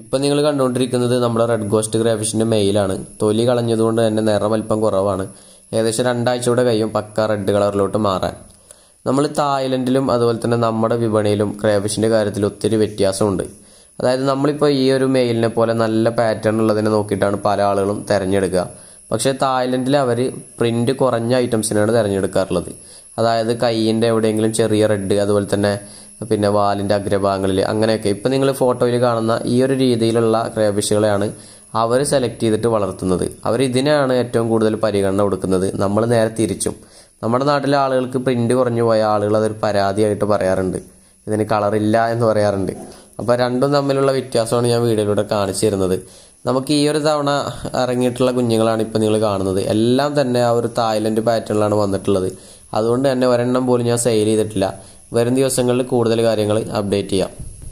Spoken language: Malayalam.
ഇപ്പം നിങ്ങൾ കണ്ടുകൊണ്ടിരിക്കുന്നത് നമ്മുടെ റെഡ് ഗോസ്റ്റ് ഗ്രാഫിഷിൻ്റെ മെയിലാണ് തൊലി കളഞ്ഞതുകൊണ്ട് തന്നെ നിറം അല്പം കുറവാണ് ഏകദേശം രണ്ടാഴ്ച കൂടെ കഴിയും പക്ക റെഡ് കളറിലോട്ട് മാറാൻ നമ്മൾ തായ്ലൻഡിലും അതുപോലെ തന്നെ നമ്മുടെ വിപണിയിലും ക്രാഫിഷിൻ്റെ കാര്യത്തിൽ ഒത്തിരി വ്യത്യാസമുണ്ട് അതായത് നമ്മളിപ്പോൾ ഈ ഒരു മെയിലിനെ പോലെ നല്ല പാറ്റേൺ ഉള്ളതിനെ നോക്കിയിട്ടാണ് പല ആളുകളും തിരഞ്ഞെടുക്കുക പക്ഷേ തായ്ലൻഡിൽ അവർ പ്രിന്റ് കുറഞ്ഞ ഐറ്റംസിനാണ് തിരഞ്ഞെടുക്കാറുള്ളത് അതായത് കൈയിൻ്റെ എവിടെയെങ്കിലും ചെറിയ റെഡ് അതുപോലെ തന്നെ പിന്നെ വാലിൻ്റെ അഗ്രഭാഗങ്ങളിൽ അങ്ങനെയൊക്കെ ഇപ്പം നിങ്ങൾ ഫോട്ടോയിൽ കാണുന്ന ഈ ഒരു രീതിയിലുള്ള ക്രേബിഷുകളെയാണ് അവർ സെലക്ട് ചെയ്തിട്ട് വളർത്തുന്നത് അവർ ഇതിനാണ് ഏറ്റവും കൂടുതൽ പരിഗണന കൊടുക്കുന്നത് നമ്മൾ നേരെ തിരിച്ചും നമ്മുടെ നാട്ടിലെ ആളുകൾക്ക് പ്രിന്റ് കുറഞ്ഞു പോയ ആളുകൾ അതൊരു പരാതിയായിട്ട് പറയാറുണ്ട് ഇതിന് കളറില്ല എന്ന് പറയാറുണ്ട് അപ്പോൾ രണ്ടും തമ്മിലുള്ള വ്യത്യാസമാണ് ഞാൻ വീഡിയോയിലൂടെ കാണിച്ചു തരുന്നത് നമുക്ക് ഈ ഒരു തവണ ഇറങ്ങിയിട്ടുള്ള കുഞ്ഞുങ്ങളാണ് ഇപ്പം നിങ്ങൾ കാണുന്നത് എല്ലാം തന്നെ ആ ഒരു തായ്ലൻഡ് പാറ്റേണിലാണ് വന്നിട്ടുള്ളത് അതുകൊണ്ട് തന്നെ ഒരെണ്ണം പോലും ഞാൻ സെയിൽ ചെയ്തിട്ടില്ല വരും ദിവസങ്ങളിൽ കൂടുതൽ കാര്യങ്ങൾ അപ്ഡേറ്റ് ചെയ്യാം